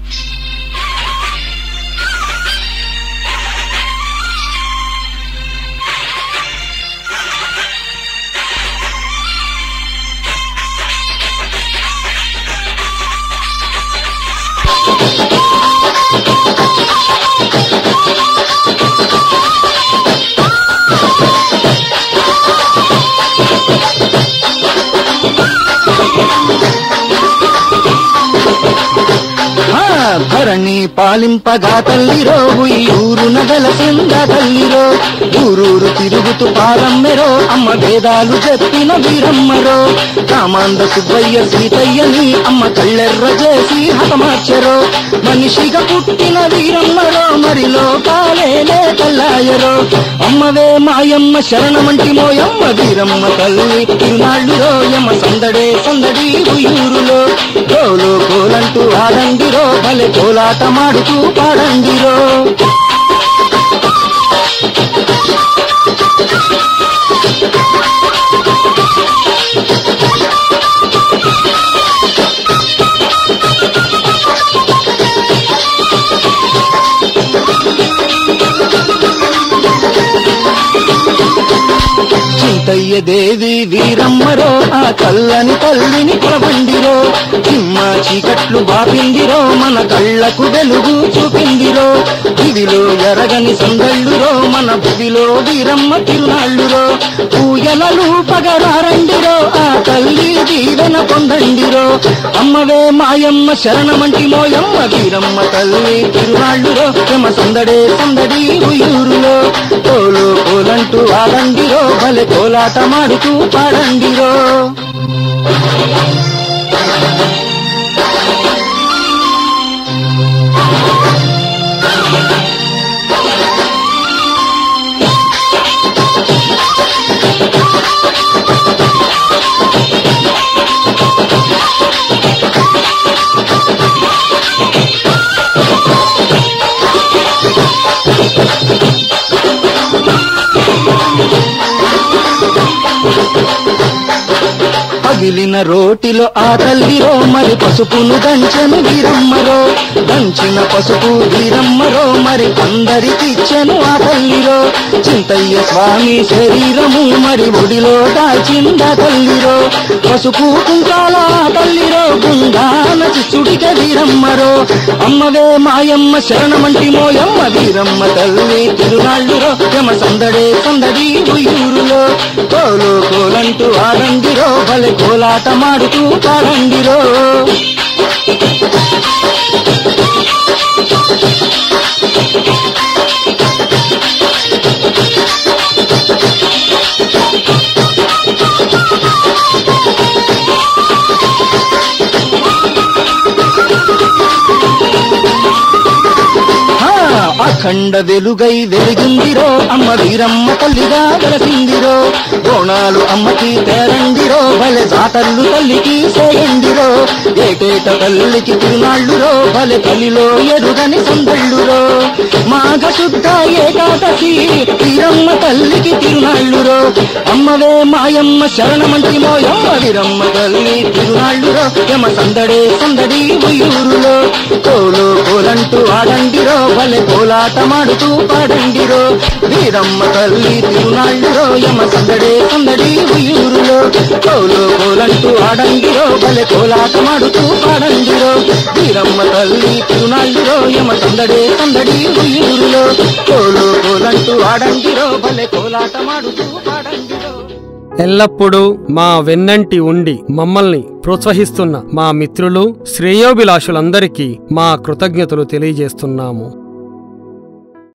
ఆ, ధరణి పాలింపగా తల్లిరో ఊరు నగల కింద తల్లిరో ఊరూరు తిరుగుతూ పారమ్మెరో అమ్మ వేదాలు చెప్పిన వీరమ్మరో కామాంద సుబ్బయ్య సీతయ్యని అమ్మ కళ్ళెర్ర చేసి హతమార్చెరో మనిషిగా పుట్టిన వీరమ్మరో మరిలో కాలేలే కల్లాయరో అమ్మవే మాయమ్మ శరణమంటి మోయమ్మ వీరమ్మ తల్లి తిరునాళ్ళురో యమ్మ సందడే సందడి ఉయ్యూరులో కోలో కోలంటూ ఆడండిరో భలే కోలాట మాడుతూ పాడండిరో చింతయ్య దేవి వీరమ్మరో ఆ కల్లని తల్లిని కొలబండిరో చిమ్మ చీకట్లు బాపిందిరో మన కళ్ళకు వెలుగు చూపిందిరో ఇదిలో ఎరగని సందళ్ళురో మన బుదిలో వీరమ్మ తిరునాళ్ళురో పూయలలు పగరారండిరో ఆ తల్లి దీవెన పొందండిరో అమ్మవే మాయమ్మ శరణమంటి మోయమ్మ వీరమ్మ తల్లి తిరునాళ్ళురో యమ సందడే సందడి ఉయ్యూరులో కోలో కోలంటూ ఆడండిరో భలే కోలాట మాడుతూ పాడండిరో పగిలిన రోటిలో ఆ తల్లిరో మరి పసుపును దంచెను వీరమ్మరో దంచిన పసుపు వీరమ్మరో మరి అందరికిచ్చెను ఆ తల్లిరో చింతయ్య స్వామి శరీరము మరి ఒడిలో దాచింద తల్లిరో పసుపు కుంకాల ఆ తల్లిరో గుండాన చిచ్చుడిక వీరమ్మరో అమ్మవే మాయమ్మ శరణమంటి మోయమ్మ వీరమ్మ తల్లి తిరునాళ్ళురో యమ సందడే సందడి ఉయ్యూరులో కోలో కోలంటూ ఆడండిరో భలే కోలాట మాడుతూ పాడండిరో ఆ, అఖండ వెలుగై వెలిగిందిరో అమ్మ వీరమ్మ తల్లిగా వెలసిందిరో బోనాలు అమ్మకి తేరండిరో భలే జాతర్లు తల్లికి సేయండిరో ఏటేట తల్లికి తిరునాళ్ళురో భలే కలిలో ఎరుగని సందళ్ళురో మాఘ శుద్ధ ఏకాదశి వీరమ్మ తల్లికి తిరునాళ్ళురో అమ్మవే మాయమ్మ శరణమంటి మోయమ్మ వీరమ్మ తల్లి తిరునాళ్ళురో యమ సందడే సందడి ఉయ్యూరులో కోలో కోలంటూ ఆడండిరో భలే కోలాట మాడుతూ పాడండిరో వీరమ్మ తల్లి తిరునాళ్ళురో యమ సందడే సందడి ఉయ్యూరులో కోలో కోలంటూ ఆడండిరో భలే కోలాట మాడుతూ పాడండిరో వీరమ్మ తల్లి తిరునాళ్ళురో యమ సందడే సందడి ఉయ్యూరులో కోలో కోలంటూ ఆడండిరో భలే కోలాట మాడుతూ పాడండిరో ఎల్లప్పుడూ మా వెన్నంటి ఉండి మమ్మల్ని ప్రోత్సహిస్తున్న మా మిత్రులు శ్రేయోభిలాషులందరికీ మా కృతజ్ఞతలు తెలియజేస్తున్నాము